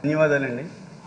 ధన్యవాదాలండి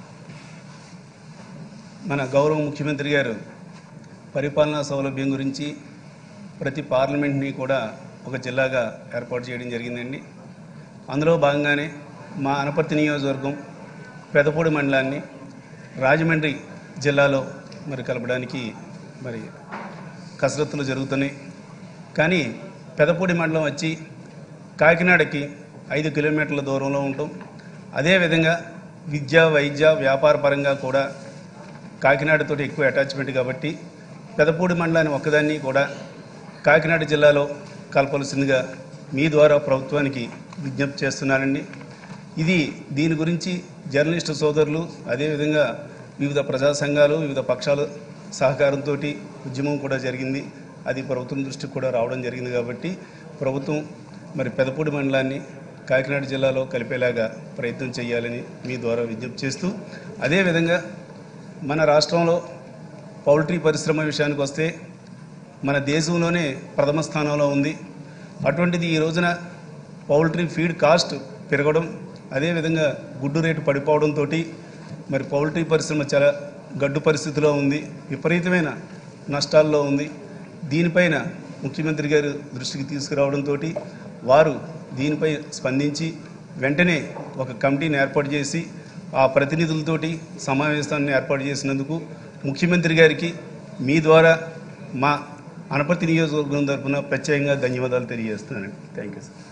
మన గౌరవ ముఖ్యమంత్రి గారు పరిపాలనా సౌలభ్యం గురించి ప్రతి పార్లమెంట్ని కూడా ఒక జిల్లాగా ఏర్పాటు చేయడం జరిగిందండి అందులో భాగంగానే మా అనపర్తి నియోజకవర్గం పెదపూడి మండలాన్ని రాజమండ్రి జిల్లాలో మరి కలపడానికి మరి కసరత్తులు జరుగుతున్నాయి కానీ పెదపూడి మండలం వచ్చి కాకినాడకి ఐదు కిలోమీటర్ల దూరంలో ఉంటాం అదేవిధంగా విద్య వైద్య వ్యాపార పరంగా కూడా కాకినాడతో ఎక్కువ అటాచ్మెంట్ కాబట్టి పెదపూడి మండలాన్ని ఒక్కదాన్ని కూడా కాకినాడ జిల్లాలో కలపవలసిందిగా మీ ద్వారా ప్రభుత్వానికి విజ్ఞప్తి చేస్తున్నానండి ఇది దీని గురించి జర్నలిస్టు సోదరులు అదేవిధంగా వివిధ ప్రజా సంఘాలు వివిధ పక్షాల సహకారంతో ఉద్యమం కూడా జరిగింది అది ప్రభుత్వం దృష్టికి కూడా రావడం జరిగింది కాబట్టి ప్రభుత్వం మరి పెదపూడి మండలాన్ని కాకినాడ జిల్లాలో కలిపేలాగా ప్రయత్నం చేయాలని మీ ద్వారా విజ్ఞప్తి చేస్తూ అదేవిధంగా మన రాష్ట్రంలో పౌల్ట్రీ పరిశ్రమ విషయానికి వస్తే మన దేశంలోనే ప్రథమ స్థానంలో ఉంది అటువంటిది ఈ రోజున పౌల్ట్రీ ఫీడ్ కాస్ట్ పెరగడం అదేవిధంగా గుడ్డు రేటు పడిపోవడంతో మరి పౌల్ట్రీ పరిశ్రమ చాలా గడ్డు పరిస్థితిలో ఉంది విపరీతమైన నష్టాల్లో ఉంది దీనిపైన ముఖ్యమంత్రి గారు దృష్టికి తీసుకురావడంతో వారు దీనిపై స్పందించి వెంటనే ఒక కమిటీని ఏర్పాటు చేసి ఆ ప్రతినిధులతోటి సమావేశాన్ని ఏర్పాటు చేసినందుకు ముఖ్యమంత్రి గారికి మీ ద్వారా మా అనపర్తి నియోజకవర్గం తరఫున ప్రత్యేకంగా ధన్యవాదాలు తెలియజేస్తున్నానండి థ్యాంక్ యూ సార్